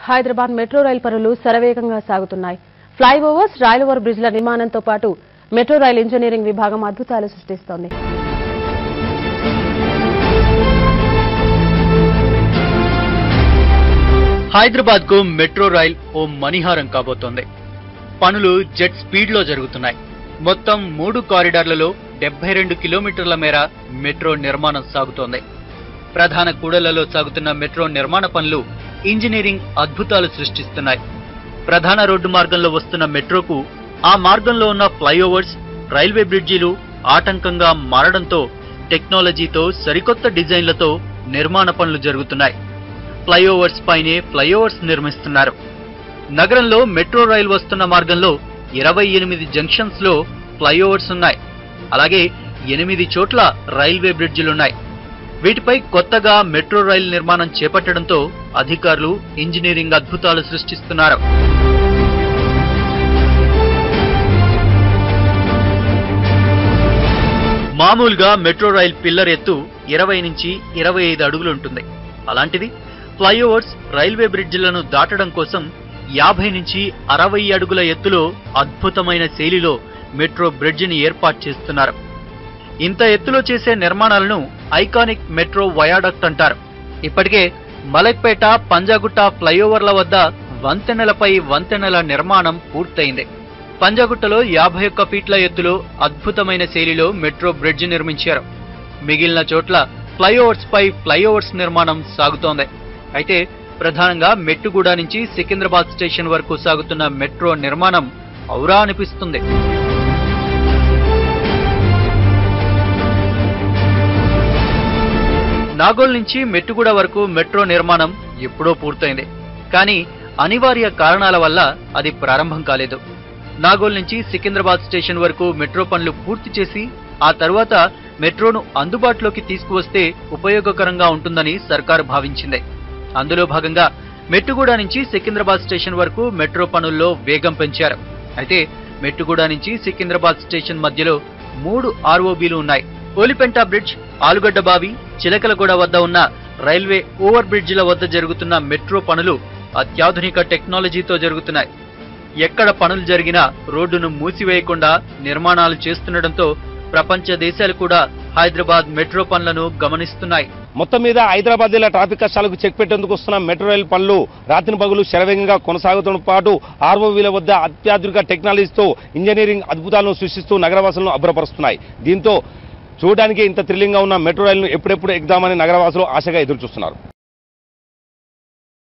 Hyderabad metro రైలు పనులు శరవేగంగా సాగుతున్నాయి ఫ్లైఓవర్స్ రైల్ఓవర్ బ్రిడ్జ్ల నిర్మాణంతో పాటు మెట్రో రైల్ ఇంజనీరింగ్ విభాగం అద్భుతాలు సృష్టిస్తోంది హైదరాబాద్ కు మెట్రో రైల్ ఓ మణిహారం కాబోతోంది పనులు జెట్ స్పీడ్ లో జరుగుతున్నాయి మొత్తం మూడు కారిడార్లలో డెబ్బై రెండు కిలోమీటర్ల మేర మెట్రో నిర్మాణం సాగుతోంది ప్రధాన కూడళ్లలో సాగుతున్న మెట్రో నిర్మాణ పనులు ఇంజనీరింగ్ అద్భుతాలు సృష్టిస్తున్నాయి ప్రధాన రోడ్డు మార్గంలో వస్తున్న మెట్రోకు ఆ మార్గంలో ఉన్న ఫ్లైఓవర్స్ రైల్వే బ్రిడ్జీలు ఆటంకంగా మారడంతో టెక్నాలజీతో సరికొత్త డిజైన్లతో నిర్మాణ పనులు జరుగుతున్నాయి ఫ్లైఓవర్స్ పైనే ఫ్లైఓవర్స్ నిర్మిస్తున్నారు నగరంలో మెట్రో రైలు వస్తున్న మార్గంలో ఇరవై ఎనిమిది జంక్షన్స్ లో ఫ్లైఓవర్స్ ఉన్నాయి అలాగే ఎనిమిది చోట్ల రైల్వే బ్రిడ్జిలున్నాయి వీటిపై కొత్తగా మెట్రో రైలు నిర్మాణం చేపట్టడంతో అధికారులు ఇంజనీరింగ్ అద్భుతాలు సృష్టిస్తున్నారు మామూలుగా మెట్రో రైల్ పిల్లర్ ఎత్తు ఇరవై నుంచి ఇరవై ఐదు అడుగులు ఉంటుంది అలాంటిది ఫ్లైఓవర్స్ రైల్వే బ్రిడ్జిలను దాటడం కోసం యాభై నుంచి అరవై అడుగుల ఎత్తులో అద్భుతమైన శైలిలో మెట్రో బ్రిడ్జిని ఏర్పాటు చేస్తున్నారు ఇంత ఎత్తులో చేసే నిర్మాణాలను ఐకానిక్ మెట్రో వయాడక్ట్ అంటారు ఇప్పటికే మలక్పేట పంజాగుట్ట ఫ్లైఓవర్ల వద్ద వంతెనలపై వంతెనల నిర్మాణం పూర్తయింది పంజాగుట్టలో యాభై ఒక్క ఫీట్ల ఎత్తులో అద్భుతమైన శైలిలో మెట్రో బ్రిడ్జ్ నిర్మించారు మిగిలిన చోట్ల ఫ్లైఓవర్స్ పై ఫ్లైఓవర్స్ నిర్మాణం సాగుతోంది అయితే ప్రధానంగా మెట్టుగూడ నుంచి సికింద్రాబాద్ స్టేషన్ వరకు సాగుతున్న మెట్రో నిర్మాణం ఔరా అనిపిస్తుంది నాగోల్ నుంచి మెట్టుగూడ వరకు మెట్రో నిర్మాణం ఎప్పుడో పూర్తయింది కానీ అనివార్య కారణాల వల్ల అది ప్రారంభం కాలేదు నాగోల్ నుంచి సికింద్రాబాద్ స్టేషన్ వరకు మెట్రో పనులు పూర్తి చేసి ఆ తర్వాత మెట్రోను అందుబాటులోకి తీసుకువస్తే ఉపయోగకరంగా ఉంటుందని సర్కారు భావించింది అందులో భాగంగా మెట్టుగూడ నుంచి సికింద్రాబాద్ స్టేషన్ వరకు మెట్రో పనుల్లో వేగం పెంచారు అయితే మెట్టుగూడ నుంచి సికింద్రాబాద్ స్టేషన్ మధ్యలో మూడు ఆర్ఓబీలు ఉన్నాయి ఓలిపెంట బ్రిడ్జ్ ఆలుగడ్డ బావి చిలకలగూడ వద్ద ఉన్న రైల్వే ఓవర్ బ్రిడ్జిల వద్ద జరుగుతున్న మెట్రో పనులు అత్యాధునిక టెక్నాలజీతో జరుగుతున్నాయి ఎక్కడ పనులు జరిగినా రోడ్డును మూసివేయకుండా నిర్మాణాలు చేస్తుండటంతో ప్రపంచ దేశాలు కూడా హైదరాబాద్ మెట్రో పనులను గమనిస్తున్నాయి మొత్తం మీద హైదరాబాద్ జిల్లా ట్రాఫిక్ కష్టాలకు చెక్ పెట్టేందుకు వస్తున్న మెట్రో రైలు పనులు రాత్రి పగులు శరవేగంగా కొనసాగుతున్న పాటు ఆర్ఓవీల వద్ద అత్యాధునిక టెక్నాలజీతో ఇంజనీరింగ్ అద్భుతాలను సృష్టిస్తూ నగరవాసులను అభ్రపరుస్తున్నాయి దీంతో చూడడానికి ఇంత థ్రిల్లింగ్ గా ఉన్న మెట్రో రైలును ఎప్పుడెప్పుడు ఎక్కుదామని నగరవాసులు ఆశగా ఎదురు చూస్తున్నారు